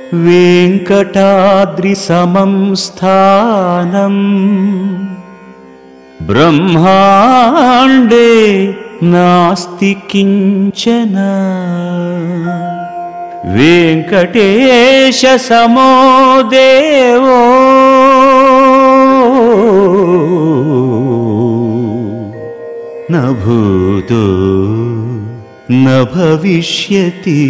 वेङ्कटाद्रिसमं स्थानम् ब्रह्माण्डे नास्ति किञ्चन वेङ्कटेशसमो देवो न भूतो न भविष्यति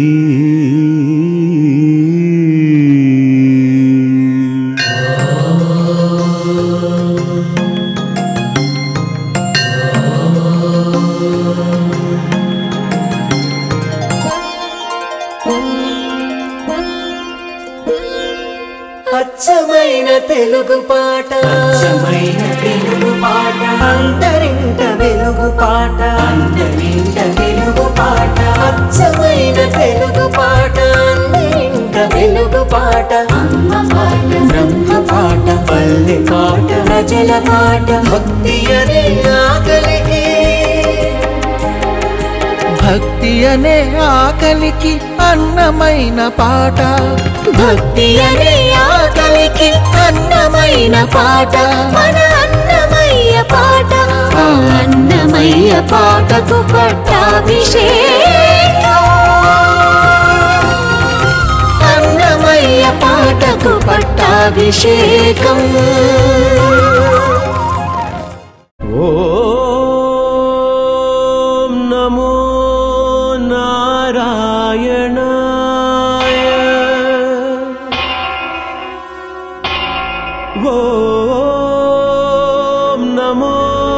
అచ్చమైన తెలుగు పాట అచ్చమైన తెలుగు పాట అంతరింట వెలుగు పాట అందరింట తెలుగు పాట అచ్చమైన తెలుగు పాట అందరింట వెలుగు పాట అమ్మ పాట బ్రహ్మ పాట పల్లె పాట ప్రజల పాట భక్తి అనే ఆకలికి భక్తి అనే ఆకలికి అన్నమైన పాట భక్తి అనే ఆకలికి అన్నమైన పాట మన అన్నమయ్య పాట ఆ అన్నమయ్య పాటకు పట్టాభిషేకం అన్నమయ్య పాటకు పట్టాభిషేకం ॐ नमो नारायणाय ॐ नमो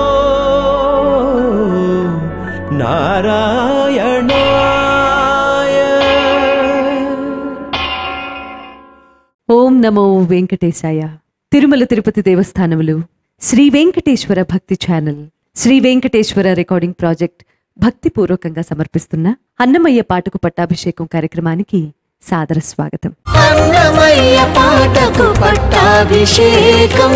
नारायणाय ఓం నమో వెంకటేశాయ తిరుమల తిరుపతి దేవస్థానములు శ్రీ వెంకటేశ్వర భక్తి channel Shri Venkateswara recording project భక్తిపూర్వకంగా సమర్పిస్తున్న అన్నమయ్య పాటకు పట్టాభిషేకం కార్యక్రమానికి సాదర స్వాగతం అన్నమయ్య పాటకు పట్టాభిషేకం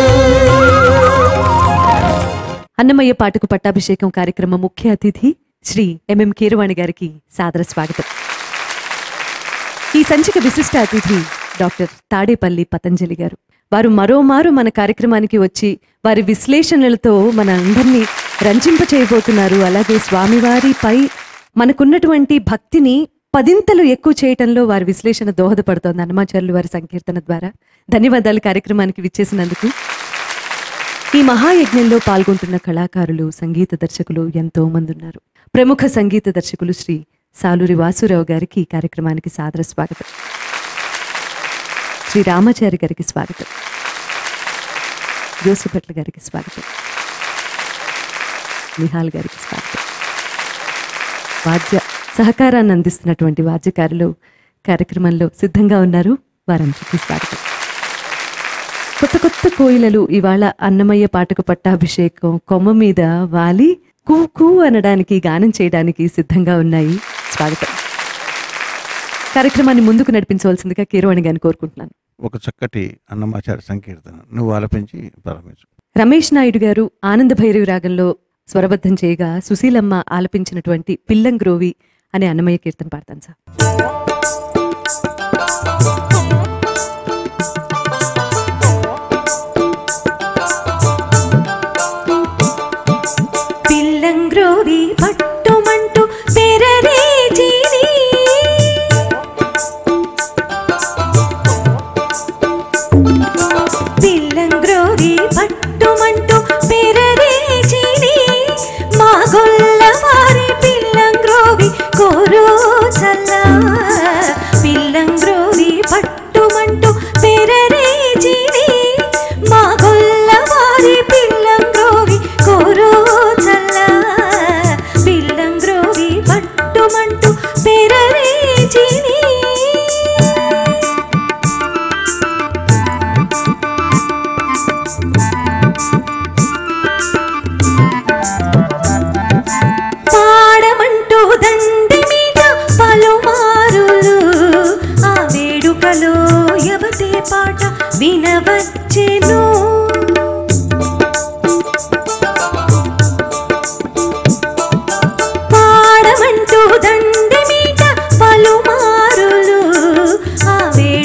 అన్నమయ్య పాటకు పట్టాభిషేకం కార్యక్రమ ముఖ్య అతిథి శ్రీ ఎంఎం కీరవాణి గారికి సాదర స్వాగతం ఈ సంచిక విశిష్ట అతిథి డాక్టర్ తాడేపల్లి పతంజలి గారు వారు మరోమారు మన కార్యక్రమానికి వచ్చి వారి విశ్లేషణలతో మన అందరినీ రంజింప చేయబోతున్నారు అలాగే స్వామివారిపై మనకున్నటువంటి భక్తిని పదింతలు ఎక్కువ చేయటంలో వారి విశ్లేషణ దోహదపడుతోంది హనుమాచార్యులు వారి సంకీర్తన ద్వారా ధన్యవాదాలు కార్యక్రమానికి విచ్చేసినందుకు ఈ మహాయజ్ఞంలో పాల్గొంటున్న కళాకారులు సంగీత దర్శకులు ఎంతో మంది ఉన్నారు ప్రముఖ సంగీత దర్శకులు శ్రీ సాలూరి వాసురావు గారికి ఈ కార్యక్రమానికి సాదర స్వాగతం శ్రీ రామాచారి గారికి స్వాగతం జోసిభట్ల గారికి స్వాగతం నిహాల్ గారికి స్వాగతం వాద్య సహకారాన్ని అందిస్తున్నటువంటి వాద్యకారులు కార్యక్రమంలో సిద్ధంగా ఉన్నారు వారందరికీ స్వాగతం కొత్త కొత్త కోయిలలు ఇవాళ అన్నమయ్య పాటకు పట్టాభిషేకం కొమ్మ మీద వాలి కూ కూ అనడానికి గానం చేయడానికి సిద్ధంగా ఉన్నాయి స్వాగతం కార్యక్రమాన్ని ముందుకు నడిపించవలసిందిగా కీరవాణి గారిని కోరుకుంటున్నాను ఒక చక్కటి అన్నమాచార్య సంకీర్తన నువ్వు ఆలపించి ప్రారంభించు రమేష్ నాయుడు గారు ఆనంద భైరవి రాగంలో స్వరబద్ధం చేయగా సుశీలమ్మ ఆలపించినటువంటి పిల్లంగ్రోవి అనే అన్నమయ్య కీర్తన పాడతాను సార్ పిల్లంగ్రోవి పట్టుమంటూ పెరరేచిని పిల్లంగ్రోవి పట్టుమంటూ పెరరేచిని మా గొల్లవారి పిల్లంగ్రోవి కోరు చల్ల పిల్లంగ్రోవి పట్టుమంటూ పెరరేచిని మా గొల్లవారి పిల్లంగ్రోవి కోరు చల్ల పిల్లంగ్రోవి పట్టుమంటూ పెరరేచిని పాడమంటూ దండి మీద పలుమారులు ఆ వేడుకలో యవతే పాట వినవచ్చెను పాడమంటూ దండి మీద పలుమారులు ఆ వేడుకలో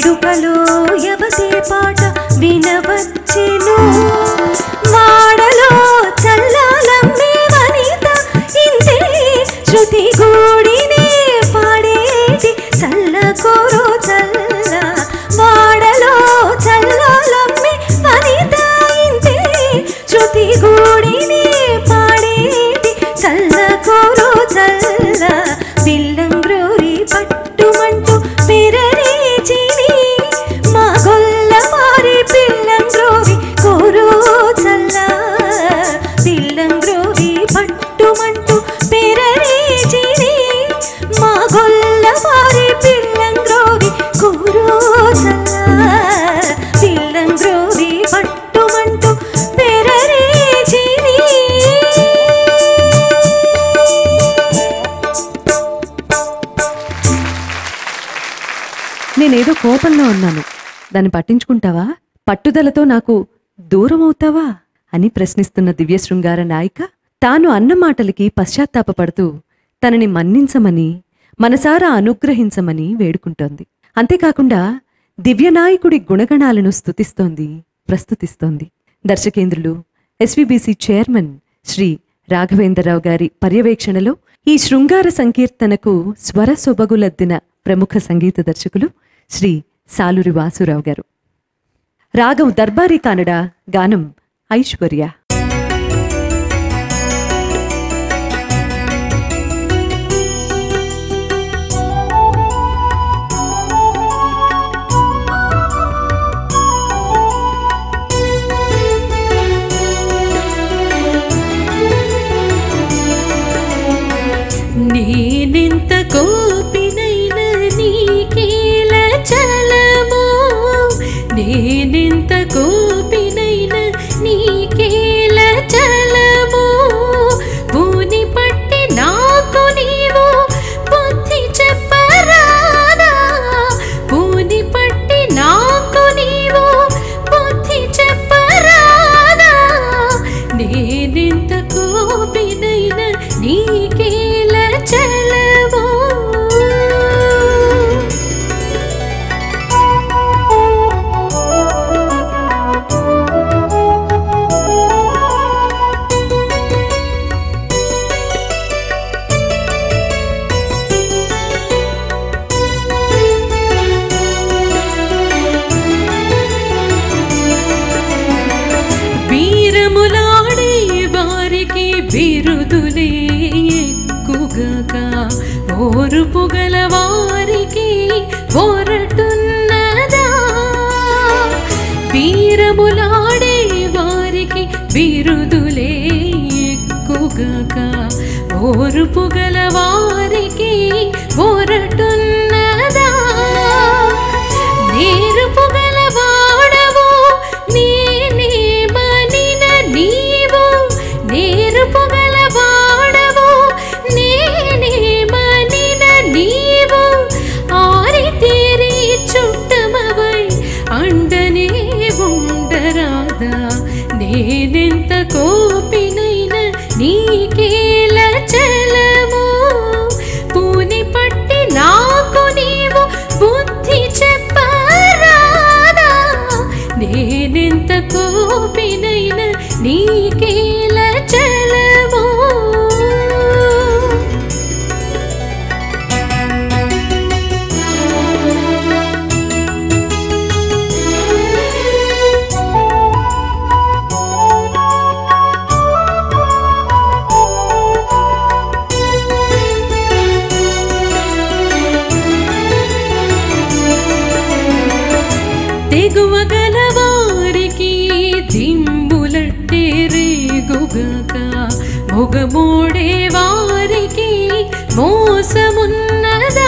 నేనేదో కోపంలో ఉన్నాను దాన్ని పట్టించుకుంటావా పట్టుదలతో నాకు దూరం అవుతావా అని ప్రశ్నిస్తున్న దివ్య శృంగార నాయిక తాను అన్న మాటలకి పశ్చాత్తాపపడుతూ తనని మన్నించమని మనసారా అనుగ్రహించమని వేడుకుంటోంది అంతేకాకుండా దివ్యనాయకుడి గుణగణాలను స్తుతిస్తోంది ప్రస్తుతిస్తోంది దర్శకేంద్రులు ఎస్విబిసి చైర్మన్ శ్రీ రాఘవేంద్రరావు గారి పర్యవేక్షణలో ఈ శృంగార సంకీర్తనకు స్వర సొబగులద్దిన ప్రముఖ సంగీత దర్శకులు శ్రీ సాలూరి వాసురావు గారు రాగం దర్బారీ కానడ గానం ఐశ్వర్య నేనెంత కోపినైన నీకేల చలమో నేనెంత కోపినైన నీకేల చలమో పూని పట్టి నాకు నీవు బుద్ధి చెప్పరాదా పూని పట్టి నాకు నీవు బుద్ధి చెప్పరాదా నేనెంత కోపినైన నీకేల చలమో వీరములాడే వారికి బిరుదులే ఎక్కువగా ఓరుపు గల వారికి ఒరటున్నదా వీరములాడే వారికి బిరుదులే ఎక్కువగా ఓరుపు గల వారికి ఒరటున్నదా నేరుపు గల వాడవు నేనేమనిన నీవు నేరుపు గల వాడవు నేనేమనిన నీవు ఆరి తీరి చుట్టమవై అండనే ఉండరాదా నేనెంత కోపినైన నీకేల చలము పూని పట్టి నాకు నీవు బుద్ధి చెప్పరాదా నేనెంత కోపినైన నీకేల చలము తెగువ గలవారికి దింబులట్టే రేగుగాక మొగమోడే వారికి మోసమున్నదా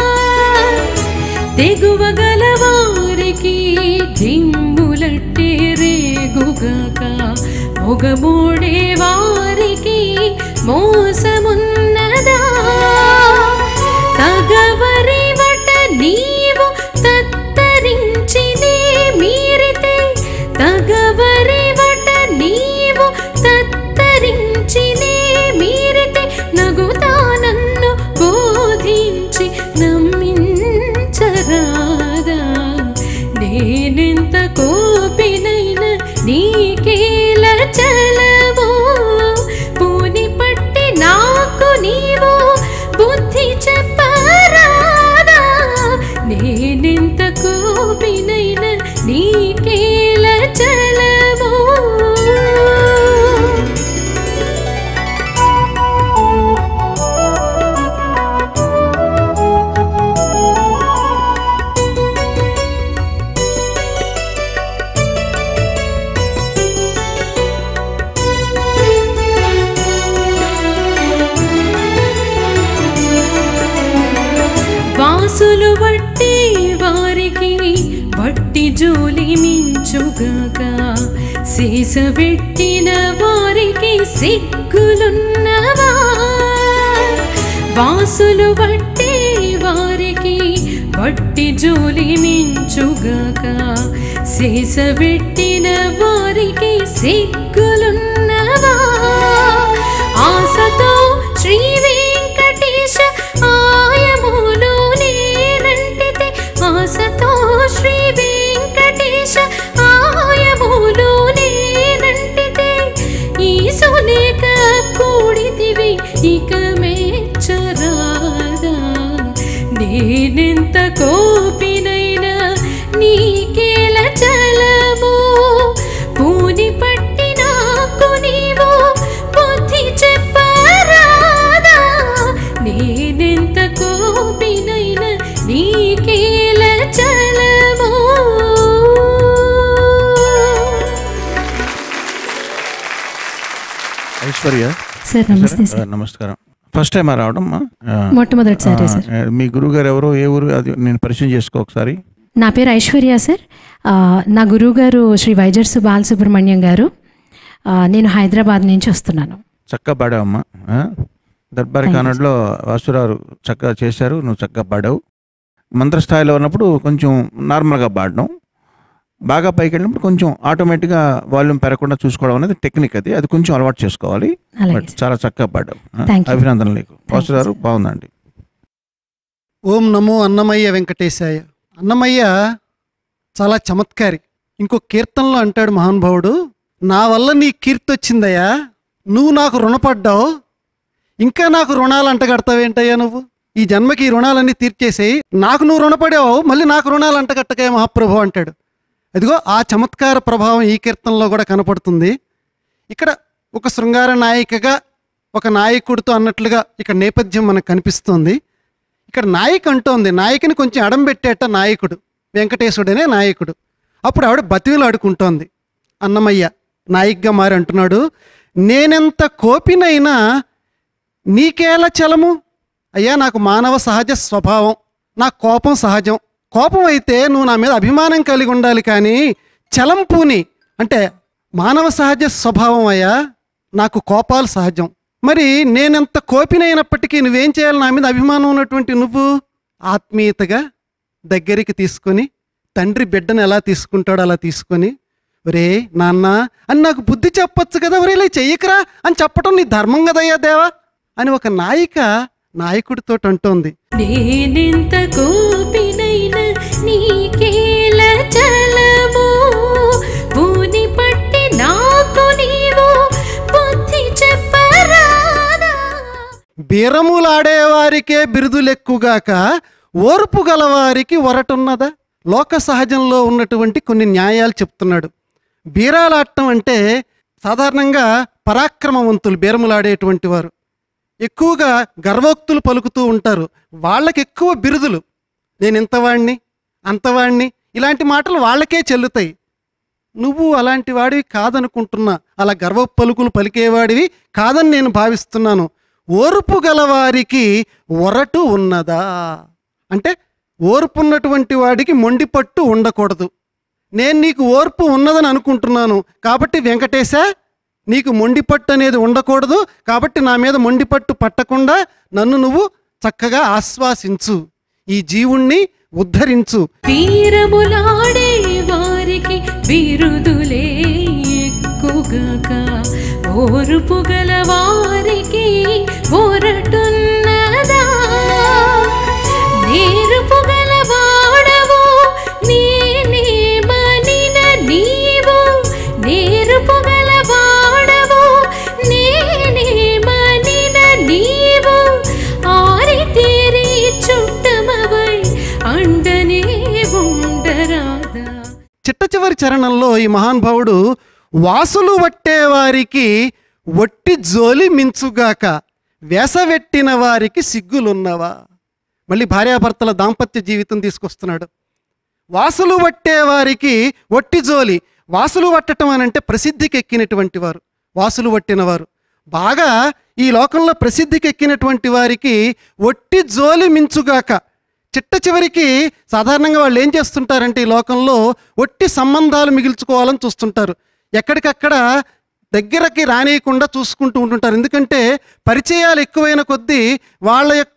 తెగువ గలవారికి దింబులట్టే రేగుగాక మొగమోడే వారికి మోసమున్నదా తగవరి వట నీవు తత్తరించినే మీరితే తగవరి వట నీవు తత్తరించినే మీరితే నగుతా నన్ను బోధించి నమ్మించరాదా నేనెంత కోపినైన నీకేల చలవో పూని పట్టి నాకు నీవు బుద్ధి చెప్పరాదా నేనెంత కోపినైన నీకేల చలవో వాసులు వట్టి వారికి వట్టి జోలి మించుగాక సీస పెట్టిన వారికి సిగ్గులున్నవా వాసులు వట్టి వారికి వట్టి జూలి మించుగాక శేషబెట్టిన వారికి సిగ్గులున్నవా ఆశతో శ్రీ వెంకటేశ ఆయములు నేనంటితే ఆశతో శ్రీ వెంకటేశ ఆయములు నేనంటితే ఈ సులేక కూడితివి ఇక మెచ్చరాదా నేనెంత కోపినైనా నీకేల చలము పూని పట్టి నాకు నీవు బుద్ధి చెప్పరాదా నేనెంత కోపినైనా నీకేల చలము ఐశ్వర్య సార్ నమస్తే సార్ ఆ, నమస్కారం ఫస్ట్ టైం రావడం మొట్టమొదటిసారి సార్ మీ గురువు గారు ఎవరు ఏ ఊరు అది నేను పరిచయం చేసుకో ఒకసారి నా పేరు ఐశ్వర్య సార్ ఆ, నా గురువు గారు శ్రీ వైజర్సు బాలసుబ్రహ్మణ్యం గారు ఆ, నేను హైదరాబాద్ నుంచి వస్తున్నాను చక్కగా పాడావమ్మా ఆ? దర్బార్ Thank you, కానడ్లో వాసురావు చక్కగా చేశారు నువ్వు చక్కగా పాడావు మంత్రస్థాయిలో ఉన్నప్పుడు కొంచెం నార్మల్గా పాడడం బాగా పైకి వెళ్ళినప్పుడు కొంచెం ఆటోమేటిక్గా వాల్యూమ్ పెరగకుండా చూసుకోవడం అనేది టెక్నిక్ అది అది కొంచెం అలవాటు చేసుకోవాలి అలాగే బట్ సార్. చాలా చక్కగా పాడావు ఆ? Thank you. అభినందనలు నీకు you, వాసురావు sir. బాగుందండి ఓం నమో అన్నమయ్య వెంకటేశాయ అన్నమయ్య చాలా చమత్కారి ఇంకో కీర్తనలో అంటాడు మహానుభావుడు నా వల్ల నీ కీర్తి వచ్చిందయ్యా నువ్వు నాకు రుణపడ్డావు ఇంకా నాకు రుణాలు అంటగడతావేంటయ్యా నువ్వు ఈ జన్మకి ఈ రుణాలన్నీ తీర్చేసేయి నాకు నువ్వు రుణపడావు మళ్ళీ నాకు రుణాలు అంటగట్టకే మహాప్రభు అంటాడు అదిగో ఆ చమత్కార ప్రభావం ఈ కీర్తనలో కూడా కనపడుతుంది ఇక్కడ ఒక శృంగార నాయికగా ఒక నాయకుడితో అన్నట్లుగా ఇక్కడ నేపథ్యం మనకు కనిపిస్తోంది ఇక్కడ నాయక్ అంటోంది నాయకుని కొంచెం అడం పెట్టేట నాయకుడు వెంకటేశుడనే నాయకుడు అప్పుడు ఆవిడ బతివిలు ఆడుకుంటోంది అన్నమయ్య నాయక్గా మారి అంటున్నాడు నేనెంత కోపినైనా నీకేలా చలము అయ్యా నాకు మానవ సహజ స్వభావం నా కోపం సహజం కోపం అయితే నువ్వు నా మీద అభిమానం కలిగి ఉండాలి కానీ చలం పూని అంటే మానవ సహజ స్వభావం అయ్యా నాకు కోపాలు సహజం మరి నేనెంత కోపినైనప్పటికీ నువ్వేం చేయాలి నా మీద అభిమానం ఉన్నటువంటి నువ్వు ఆత్మీయతగా దగ్గరికి తీసుకొని తండ్రి బిడ్డను ఎలా తీసుకుంటాడో అలా తీసుకొని ఒరే నాన్న అని నాకు బుద్ధి చెప్పొచ్చు కదా ఒరే ఇలా చెయ్యకరా అని చెప్పటం నీ ధర్మం కదయ్యా దేవా అని ఒక నాయిక నాయకుడితో అంటోంది నేనెంత కోపినైనా నీకేల చలము పూని పట్టి నాకు నీవు బుద్ధి చెప్పరాదా బీరములాడేవారికే బిరుదులెక్కుగాక ఓర్పు గలవారికి ఒరటున్నదా లోక సహజంలో ఉన్నటువంటి కొన్ని న్యాయాలు చెప్తున్నాడు బీరాలాడటం అంటే సాధారణంగా పరాక్రమవంతులు బీరములాడేటువంటి వారు ఎక్కువగా గర్వోక్తులు పలుకుతూ ఉంటారు వాళ్ళకి ఎక్కువ బిరుదులు నేను ఇంతవాణ్ణి అంతవాణ్ణి ఇలాంటి మాటలు వాళ్ళకే చెల్లుతాయి నువ్వు అలాంటి వాడివి కాదనుకుంటున్నా అలా గర్వ పలుకులు పలికేవాడివి కాదని నేను భావిస్తున్నాను ఓర్పు గలవారికి ఒరటు ఉన్నదా అంటే ఓర్పు ఉన్నటువంటి వాడికి మొండి పట్టు ఉండకూడదు నేను నీకు ఓర్పు ఉన్నదని అనుకుంటున్నాను కాబట్టి వెంకటేశ నీకు మొండి పట్టు అనేది ఉండకూడదు కాబట్టి నా మీద మొండి పట్టు పట్టకుండా నన్ను నువ్వు చక్కగా ఆశ్వాసించు ఈ జీవుణ్ణి ఉద్ధరించు వీరములాడే వారికి బిరుదులే ఎక్కువగా ఓర్పు గల వారికి ఒరటున్నదా నేర్పు గల వాడవు నేనేమనిన నీవు నేర్పు గల వాడవు నేనేమనిన నీవు ఆరి తీరి చుట్టమవై అండనే ఉండరాదా చిట్ట చివరి చరణంలో ఈ మహానుభావుడు వాసులు వట్టేవారికి ఒట్టి జోలి మించుగాక వేసవెట్టిన వారికి సిగ్గులున్నవా మళ్ళీ భార్యాభర్తల దాంపత్య జీవితం తీసుకొస్తున్నాడు వాసులు వట్టేవారికి ఒట్టి జోలి వాసులు వట్టటం అని అంటే ప్రసిద్ధికి ఎక్కినటువంటి వారు వాసులు వట్టినవారు బాగా ఈ లోకంలో ప్రసిద్ధికి ఎక్కినటువంటి వారికి ఒట్టి జోలి మించుగాక చిట్ట చివరికి సాధారణంగా వాళ్ళు ఏం చేస్తుంటారంటే ఈ లోకంలో ఒట్టి సంబంధాలు మిగిల్చుకోవాలని చూస్తుంటారు ఎక్కడికక్కడ దగ్గరకి రానియకుండా చూసుకుంటూ ఉంటుంటారు ఎందుకంటే పరిచయాలు ఎక్కువైన కొద్దీ వాళ్ళ యొక్క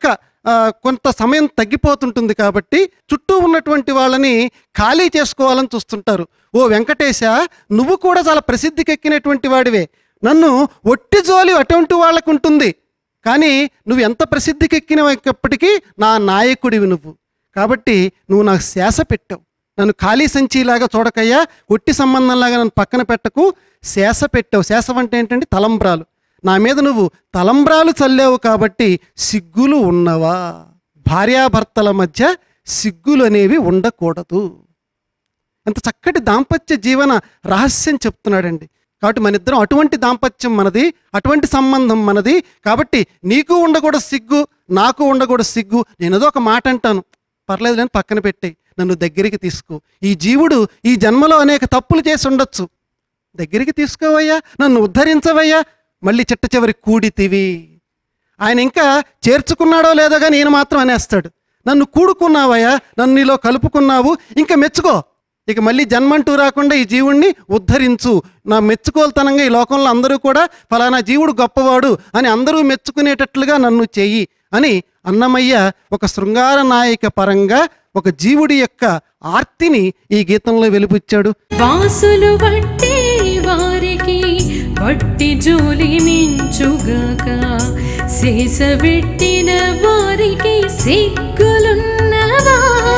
ఆ, కొంత సమయం తగ్గిపోతుంటుంది కాబట్టి చుట్టూ ఉన్నటువంటి వాళ్ళని ఖాళీ చేసుకోవాలని చూస్తుంటారు ఓ వెంకటేశ నువ్వు కూడా చాలా ప్రసిద్ధికెక్కినటువంటి వాడివే నన్ను ఒట్టి జోలి అటువంటి వాళ్ళకు ఉంటుంది కానీ నువ్వు ఎంత ప్రసిద్ధికెక్కినప్పటికీ నా నాయకుడివి నువ్వు కాబట్టి నువ్వు నాకు శాస పెట్టావు నన్ను ఖాళీ సంచిలాగా చూడకయ్యా ఒట్టి సంబంధంలాగా నన్ను పక్కన పెట్టకు శాస పెట్టావు శాసం అంటే ఏంటంటే తలంబ్రాలు నా మీద నువ్వు తలంబ్రాలు చల్లావు కాబట్టి సిగ్గులు ఉన్నవా భార్యాభర్తల మధ్య సిగ్గులు అనేవి ఉండకూడదు ఎంత చక్కటి దాంపత్య జీవన రహస్యం చెప్తున్నాడండి కాబట్టి మన ఇద్దరం అటువంటి దాంపత్యం మనది అటువంటి సంబంధం మనది కాబట్టి నీకు ఉండకూడదు సిగ్గు నాకు ఉండకూడదు సిగ్గు నేను ఏదో ఒక మాట అంటాను పర్లేదు నేను పక్కన పెట్టేయి నన్ను దగ్గరికి తీసుకో ఈ జీవుడు ఈ జన్మలో అనేక తప్పులు చేసి ఉండొచ్చు దగ్గరికి తీసుకోవయ్యా నన్ను ఉద్ధరించవయ్యా మళ్ళీ చిట్ట చివరి కూడితివి ఆయన ఇంకా చేర్చుకున్నాడో లేదో కానీ ఈయన మాత్రం అనేస్తాడు నన్ను కూడుకున్నావయ్యా నన్ను నీలో కలుపుకున్నావు ఇంకా మెచ్చుకో ఇక మళ్ళీ జన్మంటూ రాకుండా ఈ జీవుణ్ణి ఉద్ధరించు నా మెచ్చుకోలుతనంగా ఈ లోకంలో అందరూ కూడా ఫలానా జీవుడు గొప్పవాడు అని అందరూ మెచ్చుకునేటట్లుగా నన్ను చెయ్యి అని అన్నమయ్య ఒక శృంగార నాయక పరంగా ఒక జీవుడి యొక్క ఆర్తిని ఈ గీతంలో వెలిపుచ్చాడు వాసులు వట్టి వారికి వట్టి జోలి మించుగాక శేషబెట్టిన వారికి సిగ్గులున్నవా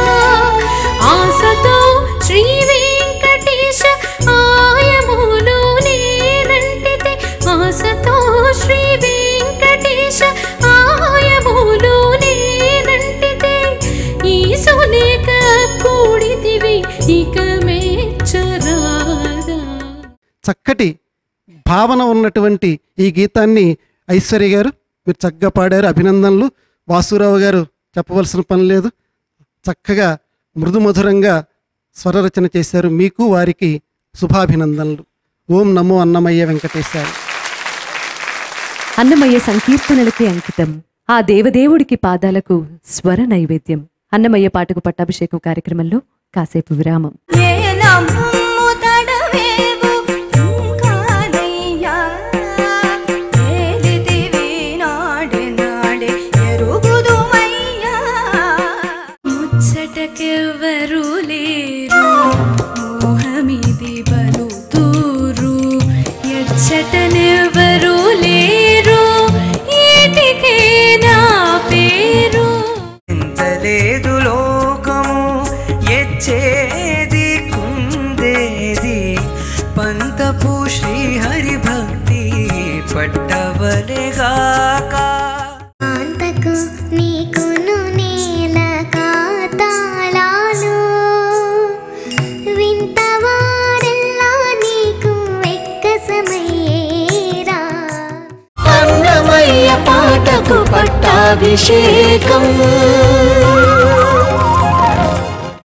ఆశతో శ్రీ వెంకటేశ ఆయములు నేనంటితే ఆశతో శ్రీ వెంకటేశ ఆయములు నేనంటితే ఈ సులేక కూడితివి ఇక మెచ్చరాదా చక్కటి భావన ఉన్నటువంటి ఈ గీతాన్ని ఐశ్వర్య గారు మీరు చక్కగా పాడారు అభినందనలు వాసురావు గారు చెప్పవలసిన పని లేదు చక్కగా మృదుమధురంగా స్వరరచన చేశారు మీకు వారికి శుభాభినందనలు ఓం నమో అన్నమయ్య వెంకటేశాయ అన్నమయ్య సంకీర్తనలకి అంకితం ఆ దేవదేవుడికి పాదాలకు స్వర నైవేద్యం అన్నమయ్య పాటకు పట్టాభిషేకం కార్యక్రమంలో కాసేపు విరామం ముచ్చటకెవ్వరు లేరు మోహమిది బలుతూరు ఎచ్చటనెవ్వరు లేరు ఏటికే నా పేరు ఎంతలేదు లోకము ఎచ్చేది కుందేది పంతపు శ్రీహరి భక్తి పట్టవలెగాక అంతకు నీకును నేల కాతాళాలు వింతవారెల్లా నీకు ఎక్కసమయ్యేరా అన్నమయ్య పాటకు పట్టాభిషేకం